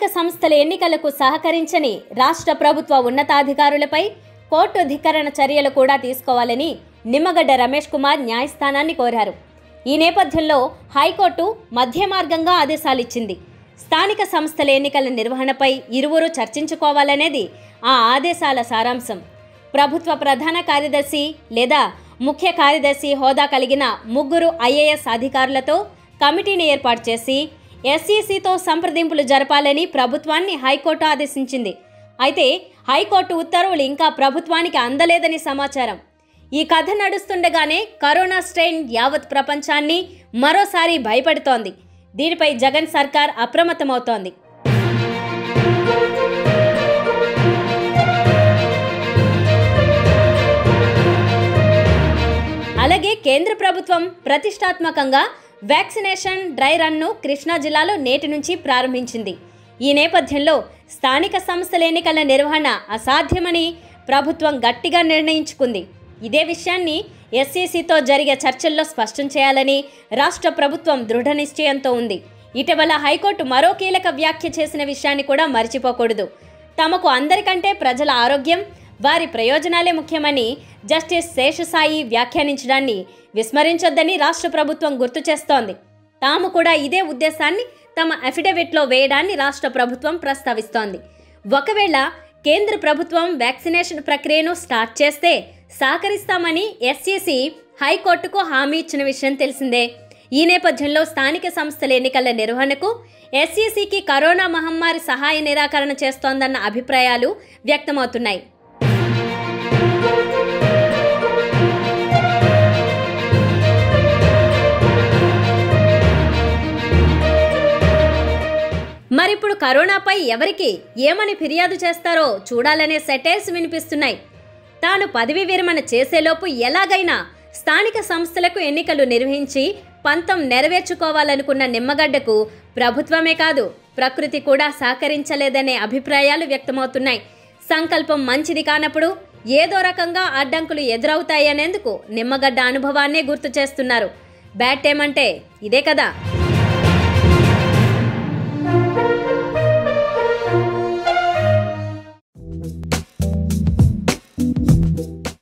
స్థానిక సంస్థల ఎన్నికలకు సహకరించని రాష్ట్ర ప్రభుత్వ ఉన్నతాధికారులపై కోర్టు ధిక్కరణ చర్యలు కూడా తీసుకోవాలని నిమ్మగడ్డ రమేష్ కుమార్ న్యాయస్థానాన్ని కోరారు ఈ నేపథ్యంలో హైకోర్టు మధ్య మార్గంగా ఆదేశాలిచ్చింది స్థానిక సంస్థల ఎన్నికల నిర్వహణపై ఇరువురు చర్చించుకోవాలనేది ఆ ఆదేశాల సారాంశం ప్రభుత్వ ప్రధాన కార్యదర్శి లేదా ముఖ్య కార్యదర్శి హోదా కలిగిన ముగ్గురు ఐఏఎస్ అధికారులతో కమిటీని ఏర్పాటు చేసి ఎస్ఈసితో సంప్రదింపులు జరపాలని ప్రభుత్వాన్ని హైకోర్టు ఆదేశించింది అయితే హైకోర్టు ఉత్తర్వులు ఇంకా ప్రభుత్వానికి అందలేదని సమాచారం ఈ కథ నడుస్తుండగానే కరోనా స్ట్రెయిన్ యావత్ ప్రపంచాన్ని మరోసారి భయపెడుతోంది దీనిపై జగన్ సర్కార్ అప్రమత్తమవుతోంది అలాగే కేంద్ర ప్రభుత్వం ప్రతిష్టాత్మకంగా వ్యాక్సినేషన్ డ్రై రన్ను కృష్ణా జిల్లాలో నేటి నుంచి ప్రారంభించింది ఈ నేపథ్యంలో స్థానిక సంస్థల ఎన్నికల నిర్వహణ అసాధ్యమని ప్రభుత్వం గట్టిగా నిర్ణయించుకుంది ఇదే విషయాన్ని ఎస్సీసీతో జరిగే చర్చల్లో స్పష్టం చేయాలని రాష్ట్ర ప్రభుత్వం దృఢ నిశ్చయంతో ఉంది ఇటీవల హైకోర్టు మరో కీలక వ్యాఖ్య చేసిన విషయాన్ని కూడా మర్చిపోకూడదు తమకు అందరికంటే ప్రజల ఆరోగ్యం వారి ప్రయోజనాలే ముఖ్యమని జస్టిస్ శేషసాయి వ్యాఖ్యానించడాన్ని విస్మరించొద్దని రాష్ట్ర ప్రభుత్వం గుర్తు చేస్తోంది తాము కూడా ఇదే ఉద్దేశాన్ని తమ అఫిడవిట్లో వేయడాన్ని రాష్ట్ర ప్రభుత్వం ప్రస్తావిస్తోంది ఒకవేళ కేంద్ర ప్రభుత్వం వ్యాక్సినేషన్ ప్రక్రియను స్టార్ట్ చేస్తే సహకరిస్తామని ఎస్సీసీ హైకోర్టుకు హామీ ఇచ్చిన విషయం తెలిసిందే ఈ నేపథ్యంలో స్థానిక సంస్థల ఎన్నికల నిర్వహణకు ఎస్ఈసికి కరోనా మహమ్మారి సహాయ నిరాకరణ చేస్తోందన్న అభిప్రాయాలు వ్యక్తమవుతున్నాయి మరిప్పుడు కరోనాపై ఎవరికి ఏమని ఫిర్యాదు చేస్తారో చూడాలనే సెటైర్స్ వినిపిస్తున్నాయి తాను పదవి విరమణ చేసేలోపు ఎలాగైనా స్థానిక సంస్థలకు ఎన్నికలు నిర్వహించి పంతం నెరవేర్చుకోవాలనుకున్న నిమ్మగడ్డకు ప్రభుత్వమే కాదు ప్రకృతి కూడా సహకరించలేదనే అభిప్రాయాలు వ్యక్తమవుతున్నాయి సంకల్పం మంచిది కానప్పుడు ఏదో రకంగా అడ్డంకులు ఎదురవుతాయనేందుకు నిమ్మగడ్డ అనుభవాన్నే గుర్తు చేస్తున్నారు బ్యాట్ ఏమంటే ఇదే కదా